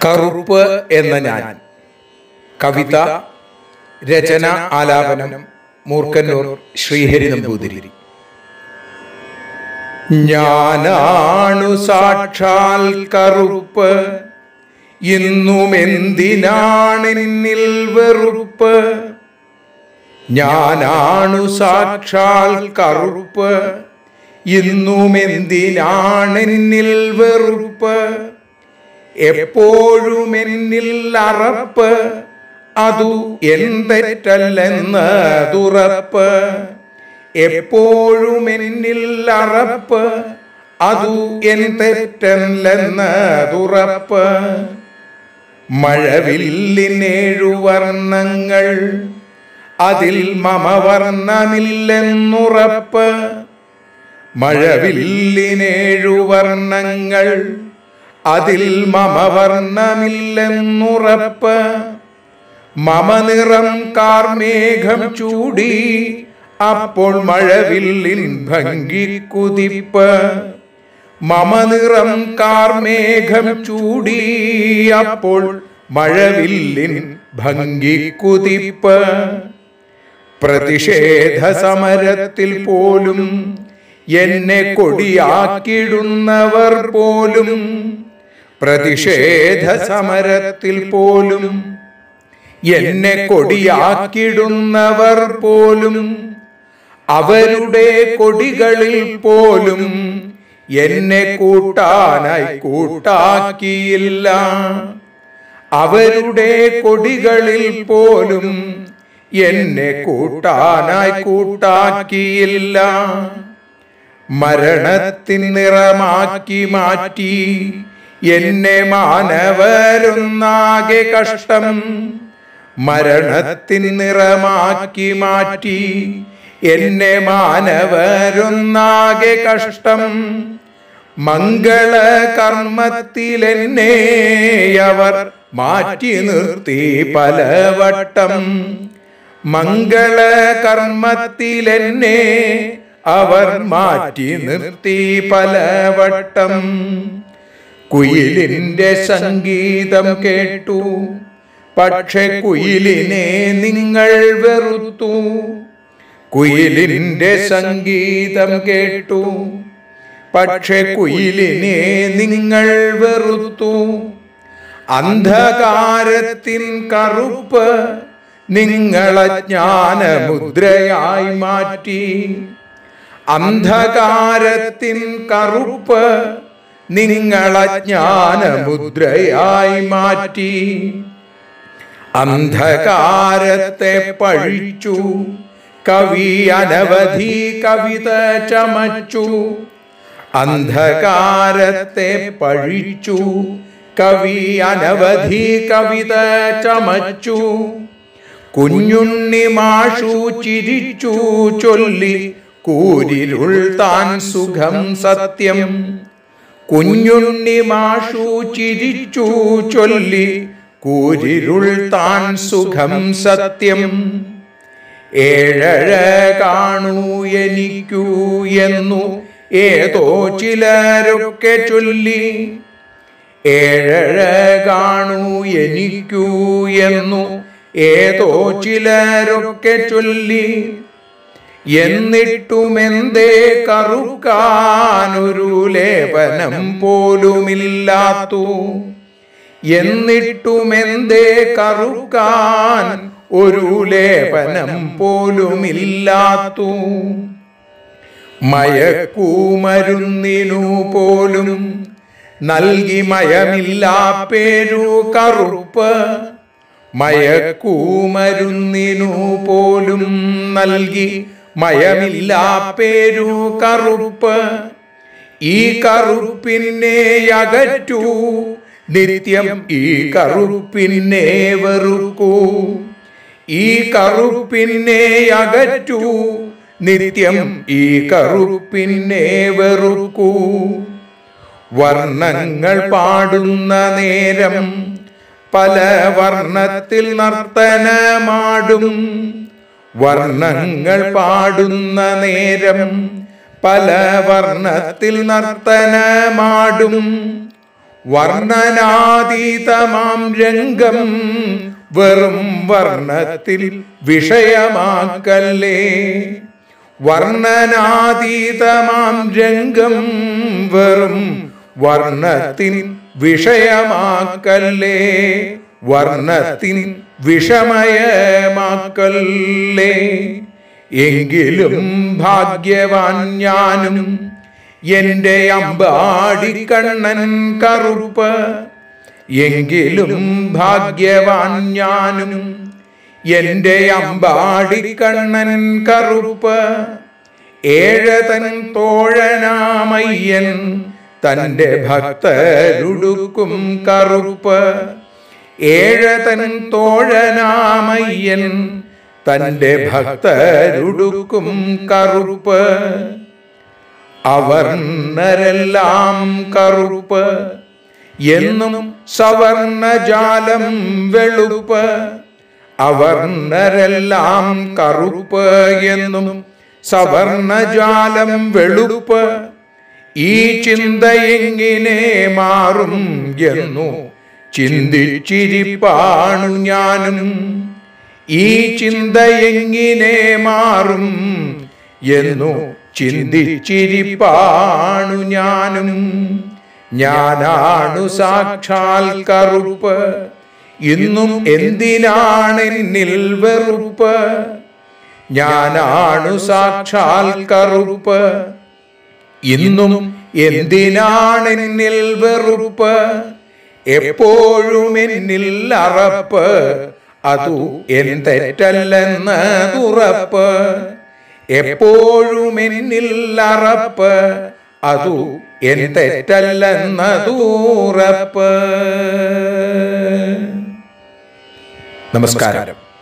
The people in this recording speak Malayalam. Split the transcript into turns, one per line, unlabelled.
കറുപ്പ് എന്ന ഞാൻ കവിത രചന ആലാപനം മൂർക്കന്നൂർ ശ്രീഹരി നമ്പൂതിരി ഞാനാണു സാക്ഷാൽ കറുപ്പ് ഇന്നും എന്തിനാണെന്നിൽ വെറുപ്പ് ഞാനാണു സാക്ഷാൽ കറുപ്പ് ഇന്നും എന്തിനാണെന്നിൽ വെറുപ്പ് എപ്പോഴും എന്നിൽ അറപ്പ് അതു എന്തെറ്റല്ലെന്ന് തുറപ്പ് എപ്പോഴും എന്നിൽ അറപ്പ് അതു എന്തെറ്റല്ലെന്ന് തുറപ്പ് മഴവില്ലിനേഴു വർണ്ണങ്ങൾ അതിൽ മമ വർണ്ണമില്ലെന്നുറപ്പ് മഴവില്ലിനേഴു വർണ്ണങ്ങൾ അതിൽ മമ വർണ്ണമില്ലെന്നുറപ്പ് മമ നിറം കാർമേഘം ചൂടി അപ്പോൾ മഴവില്ലിൻ ഭംഗി കുതിപ്പ് മമ നിറം കാർമേഘം ചൂടി അപ്പോൾ മഴവില്ലിൻ ഭംഗി കുതിപ്പ് പ്രതിഷേധ സമരത്തിൽ പോലും എന്നെ കൊടിയാക്കിടുന്നവർ പോലും പ്രതിഷേധ സമരത്തിൽ പോലും എന്നെ കൊടിയാക്കിടുന്നവർ പോലും അവരുടെ കൊടികളിൽ പോലും എന്നെ കൂട്ടാനായി കൂട്ടാക്കിയില്ല അവരുടെ കൊടികളിൽ പോലും എന്നെ കൂട്ടാനായി കൂട്ടാക്കിയില്ല മരണത്തിൻ നിറമാക്കി മാറ്റി എന്നെ മാനവരൊന്നാകെ കഷ്ടം മരണത്തിൻ നിറമാക്കി മാറ്റി എന്നെ മാനവരൊന്നാകെ കഷ്ടം മംഗള കർമ്മത്തിൽ എന്നെ അവർ മാറ്റി നിർത്തി പലവട്ടം മംഗള കർമ്മത്തിൽ എന്നെ അവർ മാറ്റി നിർത്തി പലവട്ടം കുയിലിന്റെ സംഗീതം കേട്ടു പക്ഷെ കുയിലിനെ നിങ്ങൾ വെറുത്തു കുയിലിന്റെ സംഗീതം കേട്ടു പക്ഷെ കുയിലിനെ നിങ്ങൾ വെറുത്തു അന്ധകാരത്തിൻ കറുപ്പ് നിങ്ങളെ ജ്ഞാനമുദ്രയായി മാറ്റി അന്ധകാരത്തിൻ കറുപ്പ് നിങ്ങളെ ജ്ഞാനമുദ്രയായി മാറ്റി അന്ധകാരത്തെ പഴിച്ചു കവി അനവധി കവിത ചമച്ചു അന്ധകാരത്തെ പഴിച്ചു കവി അനവധി കവിത ചമച്ചു കുഞ്ഞുണ്ണി മാഷു ചിരിച്ചു ചൊല്ലി കൂരിരുൾ താൻ സുഖം സത്യം കുഞ്ഞുണ്ണി മാഷു ചിരിച്ചു ചൊല്ലി കൂരിരുൾ താൻ സുഖം സത്യം ഏഴഴ കാണൂ എനിക്കൂ എന്നു ഏതോ ചിലരൊക്കെ ചൊല്ലി ഏഴഴ കാണൂ എനിക്കൂ എന്നു ഏതോ ചിലരൊക്കെ ചൊല്ലി എന്നിട്ടുമെന്തേ കറുക്കാനൊരു ലേപനം പോലുമില്ലാത്തു എന്നിട്ടുമെന്തേ കറുക്കാൻ ഒരു ലേപനം പോലുമില്ലാത്തു മയക്കൂമരുന്നിനു പോലും നൽകി മയമില്ലാ പേരു കറുപ്പ് മയക്കൂമരുന്നിനു പോലും നൽകി മയമില്ലാ പേരു കറുപ്പ് ഈ കറുപ്പിനെ അകറ്റൂ നിത്യം ഈ കറുപ്പിനെ വെറുക്കൂ ഈ കറുപ്പിനെ അകറ്റൂ നിത്യം ഈ കറുപ്പിനെ വെറുക്കൂ വർണ്ണങ്ങൾ പാടുന്ന നേരം പല വർണ്ണത്തിൽ നർത്തനമാടും വർണ്ണങ്ങൾ പാടുന്ന നേരം പല വർണ്ണത്തിൽ നർത്തനമാടും വർണ്ണനാതീതമാം രംഗം വെറും വർണ്ണത്തിൽ വിഷയമാക്കല്ലേ വർണ്ണനാതീതമാം രംഗം വെറും വർണ്ണത്തിൻ വിഷയമാക്കല്ലേ വർണ്ണത്തിൻ വിഷമയമാക്കല്ലേ എങ്കിലും ഭാഗ്യവാൻ ഞാനും എന്റെ അമ്പാടിക്കണ്ണൻ കറുപ്പ് എങ്കിലും ഭാഗ്യവാൻ ഞാനും എന്റെ അമ്പാടിക്കണ്ണൻ കറുപ്പ് ഏഴതൻ തോഴനാമയ്യൻ തന്റെ ഭക്തരുടുക്കും കറുപ്പ് ഏഴതൻ തോഴനാമയ്യൻ തന്റെ ഭക്തരുടുക്കും കറുപ്പ് അവർണരെല്ലാം കറുപ്പ് എന്നും സവർണജാലം വെളുപ്പ് അവർണരെല്ലാം കറുപ്പ് എന്നും സവർണജാലം വെളുപ്പ് ഈ ചിന്ത എങ്ങനെ മാറും എന്നു ചിന്തിച്ചിരിപ്പാണു ഞാനും ഈ ചിന്ത എങ്ങനെ മാറും എന്നു ചിന്തിച്ചിരിപ്പാണു ഞാനും ഞാനാണു സാക്ഷാൽ കറുപ്പ് ഇന്നും എന്തിനാണെന്നിൽ വെറുപ്പ് ഞാനാണു സാക്ഷാൽ കറുപ്പ് ഇന്നും എന്തിനാണെന്നിൽ വെറുപ്പ് എപ്പോഴും എന്നിൽ അറപ്പ് അതു എൻ തെറ്റല്ലെന്ന് തുറപ്പ് എപ്പോഴും എന്നിൽ അറപ്പ് അതു എൻ തെറ്റല്ലെന്ന് തൂറപ്പ് നമസ്കാരം